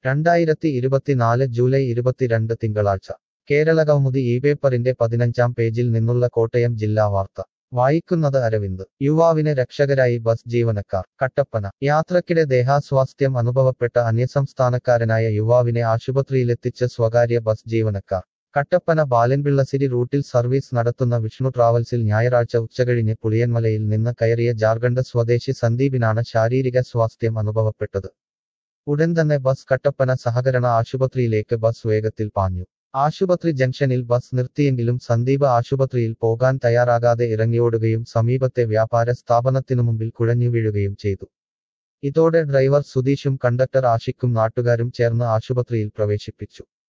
രണ്ടായിരത്തി ഇരുപത്തിനാല് ജൂലൈ ഇരുപത്തിരണ്ട് തിങ്കളാഴ്ച കേരളകൗമുദി ഈ പേപ്പറിന്റെ പതിനഞ്ചാം പേജിൽ നിന്നുള്ള കോട്ടയം ജില്ലാ വാർത്ത വായിക്കുന്നത് അരവിന്ദ് യുവാവിന് രക്ഷകരായി ബസ് ജീവനക്കാർ കട്ടപ്പന യാത്രക്കിടെ ദേഹാസ്വാസ്ഥ്യം അനുഭവപ്പെട്ട അന്യസംസ്ഥാനക്കാരനായ യുവാവിനെ ആശുപത്രിയിലെത്തിച്ച സ്വകാര്യ ബസ് ജീവനക്കാർ കട്ടപ്പന ബാലൻപിള്ളസിരി റൂട്ടിൽ സർവീസ് നടത്തുന്ന വിഷ്ണു ട്രാവൽസിൽ ഞായറാഴ്ച ഉച്ചകഴിഞ്ഞ് പുളിയൻമലയിൽ നിന്ന് കയറിയ ജാർഖണ്ഡ് സ്വദേശി സന്ദീപിനാണ് ശാരീരിക സ്വാസ്ഥ്യം അനുഭവപ്പെട്ടത് ഉടൻ തന്നെ ബസ് കട്ടപ്പന സഹകരണ ആശുപത്രിയിലേക്ക് ബസ് വേഗത്തിൽ പാഞ്ഞു ആശുപത്രി ജംഗ്ഷനിൽ ബസ് നിർത്തിയെങ്കിലും സന്ദീപ് ആശുപത്രിയിൽ പോകാൻ തയ്യാറാകാതെ ഇറങ്ങിയോടുകയും സമീപത്തെ വ്യാപാര സ്ഥാപനത്തിനു മുമ്പിൽ കുഴഞ്ഞു വീഴുകയും ചെയ്തു ഇതോടെ ഡ്രൈവർ സുധീഷും കണ്ടക്ടർ ആഷിക്കും നാട്ടുകാരും ചേർന്ന് ആശുപത്രിയിൽ പ്രവേശിപ്പിച്ചു